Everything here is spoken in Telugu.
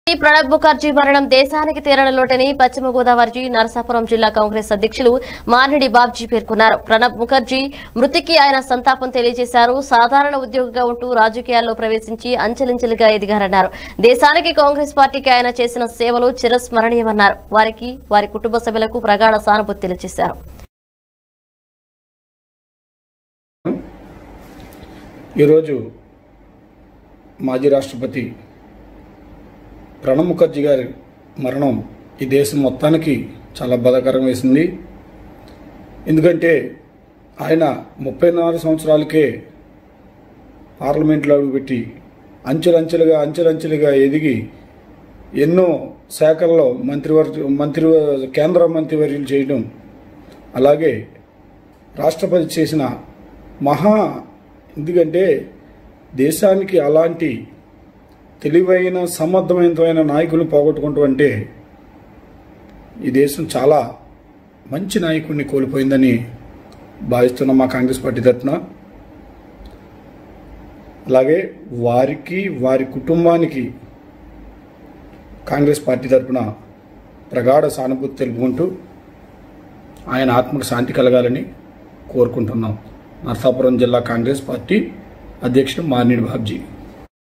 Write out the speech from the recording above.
ప్రణబ్ ముఖర్జీ మరణం దేశానికి తీరని లోటని పశ్చిమ గోదావరి నరసాపురం జిల్లా కాంగ్రెస్ అధ్యక్షులు మారెడ్డి బాబ్జీ పేర్కొన్నారు ప్రణబ్ ముఖర్జీ మృతికి ఆయన సంతాపం తెలియజేశారు సాధారణ ఉద్యోగిగా ఉంటూ రాజకీయాల్లో ప్రవేశించి అంచెలంచెలుగా ఎదిగారన్నారు దేశానికి కాంగ్రెస్ పార్టీకి ఆయన చేసిన సేవలు చిరస్మరణీయమన్నారు వారికి వారి కుటుంబ సభ్యులకు ప్రగాఢ సానుభూతి తెలియజేశారు ఈరోజు మాజీ రాష్ట్రపతి ప్రణబ్ ముఖర్జీ గారి మరణం ఈ దేశం మొత్తానికి చాలా బాధాకరం వేసింది ఎందుకంటే ఆయన ముప్పై నాలుగు సంవత్సరాలకే పార్లమెంట్లో అడుగుపెట్టి అంచెలంచెలుగా అంచెలంచెలుగా ఎదిగి ఎన్నో శాఖల్లో మంత్రివర్గ మంత్రి కేంద్ర మంత్రివర్యులు చేయడం అలాగే రాష్ట్రపతి చేసిన మహా ఎందుకంటే దేశానికి అలాంటి తెలివైన సమర్థవంతమైన నాయకులు పోగొట్టుకుంటూ అంటే ఈ దేశం చాలా మంచి నాయకుడిని కోల్పోయిందని భావిస్తున్నాం మా కాంగ్రెస్ పార్టీ తరఫున అలాగే వారికి వారి కుటుంబానికి కాంగ్రెస్ పార్టీ తరఫున ప్రగాఢ సానుభూతి తెలుపుకుంటూ ఆయన ఆత్మకు శాంతి కలగాలని కోరుకుంటున్నాం నర్సాపురం జిల్లా కాంగ్రెస్ పార్టీ అధ్యక్షుడు మార్నిడి బాబ్జీ